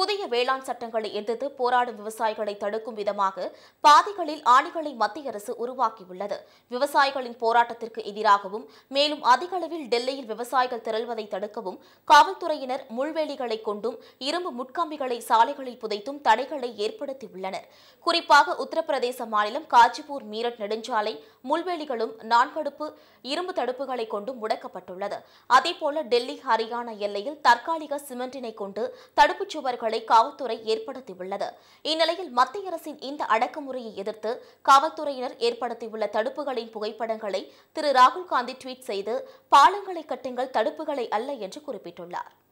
புதிய வேளாண் சட்டங்களை எதிர்த்து போராடும் விவசாயிகளை தடுக்கும் விதமாக பாதைகளில் ஆணிகளை மத்திய அரசு உருவாக்கியுள்ளது விவசாயிகளின் போராட்டத்திற்கு எதிராகவும் மேலும் அதிக அளவில் டெல்லியில் விவசாயிகள் திரள்வதை தடுக்கவும் காவல்துறையினர் முள்வேலிகளை கொண்டும் இரும்பு முட்கம்பிகளை சாலைகளில் புதைத்தும் தடைகளை ஏற்படுத்தியுள்ளனர் குறிப்பாக உத்தரப்பிரதேச மாநிலம் காஜிபூர் மீரட் நெடுஞ்சாலை முள்வேலிகளும் நான்கடுப்பு இரும்பு தடுப்புகளை கொண்டும் முடக்கப்பட்டுள்ளது அதேபோல டெல்லி ஹரியானா எல்லையில் தற்காலிக சிமெண்டினை கொண்டு தடுப்புச் சுவர்களை காவல்துறை ஏற்படுத்தியுள்ளது இந்நிலையில் மத்திய அரசின் இந்த அடக்குமுறையை எதிர்த்து காவல்துறையினர் ஏற்படுத்தியுள்ள தடுப்புகளின் புகைப்படங்களை திரு ராகுல் காந்தி ட்வீட் செய்து பாலங்களை கட்டுங்கள் தடுப்புகளை அல்ல என்று குறிப்பிட்டுள்ளார்